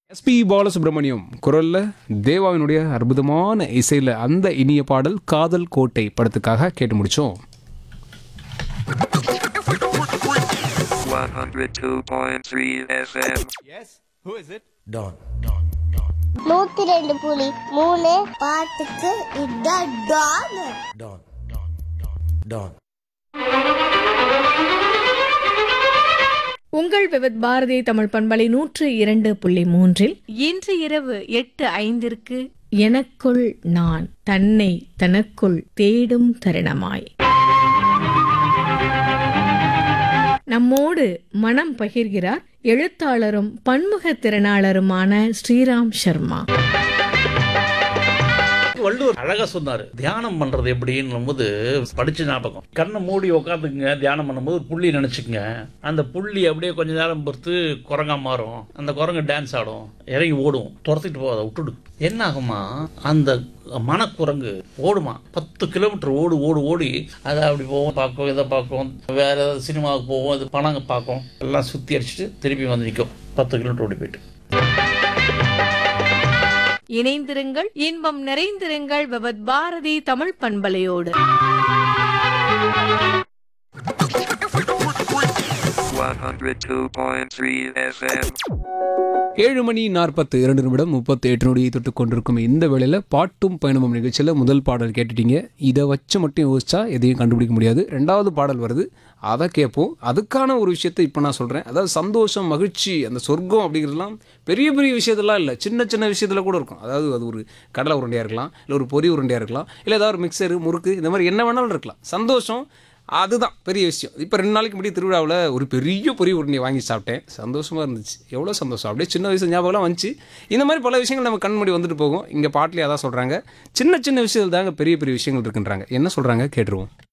SP Balasubramaniam குரல்ல தேவாவினுடைய அற்புதமான இசையில அந்த இனிய பாடல் காதல் கோட்டை படத்துக்காக கேட்டு முடிச்சோம் 102.3 FM. நூத்தி ரெண்டு புலி மூணு பாட்டுக்கு இதான் டான் உங்கள் விவத் பாரதி தமிழ் பண்பலை நூற்று இரண்டு புள்ளி மூன்றில் இன்று இரவு எட்டு ஐந்திற்கு எனக்குள் நான் தன்னை தனக்குள் தேடும் தருணமாய் நம்மோடு மனம் பகிர்கிறார் எழுத்தாளரும் பன்முக திறனாளருமான ஸ்ரீராம் சர்மா வள்ளுவர் அழகா சொன்னாரு தியானம் பண்றது எப்படின்னும் போது படிச்ச ஞாபகம் கண்ணை மூடி உட்காந்துக்குங்க தியானம் பண்ணும்போது ஒரு புள்ளி நினைச்சுக்கங்க அந்த புள்ளி அப்படியே கொஞ்ச நேரம் பொறுத்து குரங்கா மாறும் அந்த குரங்கு டான்ஸ் ஆடும் இறங்கி ஓடும் துரத்திட்டு போகாத விட்டுடு என்ன ஆகுமா அந்த மனக்குரங்கு ஓடுமா பத்து கிலோமீட்டர் ஓடு ஓடு ஓடி அதை அப்படி போவோம் பார்க்கும் இதை பார்க்கும் வேற ஏதாவது சினிமாவுக்கு போவோம் இது பணங்க பார்க்கும் எல்லாம் சுத்தி அடிச்சுட்டு திருப்பி வந்து நிற்கும் பத்து கிலோமீட்டர் ஓடி போயிட்டு இணைந்திருங்கள் இன்பம் நிறைந்திருங்கள் விவத் பாரதி தமிழ் பண்பலையோடு 102.3 FM. ஏழு மணி நாற்பத்து இரண்டு நிமிடம் முப்பத்தி எட்டு நொடியை தொட்டு கொண்டிருக்கும் இந்த வேளையில் பாட்டும் பயணமும் நிகழ்ச்சியில் முதல் பாடல் கேட்டுட்டீங்க இதை வச்சு மட்டும் யோசிச்சா எதையும் கண்டுபிடிக்க முடியாது ரெண்டாவது பாடல் வருது அதை கேட்போம் அதுக்கான ஒரு விஷயத்தை இப்போ நான் சொல்கிறேன் அதாவது சந்தோஷம் மகிழ்ச்சி அந்த சொர்க்கம் அப்படிங்கிறதுலாம் பெரிய பெரிய விஷயத்தெல்லாம் இல்லை சின்ன சின்ன விஷயத்தில் கூட இருக்கும் அதாவது அது ஒரு கடலை உருண்டையாக இருக்கலாம் இல்லை ஒரு பொரி உருண்டையாக இருக்கலாம் இல்லை ஏதாவது ஒரு மிக்சரு முறுக்கு இந்த மாதிரி என்ன வேணாலும் இருக்கலாம் சந்தோஷம் அதுதான் பெரிய விஷயம் இப்போ ரெண்டு நாளைக்கு முன்னாடி திருவிழாவில் ஒரு பெரிய பொரிய உருண்டையை வாங்கி சாப்பிட்டேன் சந்தோஷமாக இருந்துச்சு எவ்வளோ சந்தோஷம் அப்படியே சின்ன வயசு ஞாபகம்லாம் வந்துச்சு இந்த மாதிரி பல விஷயங்கள் நம்ம கண் முன்னாடி வந்துட்டு போகும் இங்கே பாட்டிலே அதான் சொல்கிறாங்க சின்ன சின்ன விஷயங்கள் தாங்க பெரிய பெரிய விஷயங்கள் இருக்குன்றாங்க என்ன சொல்கிறாங்க கேட்டுருவோம்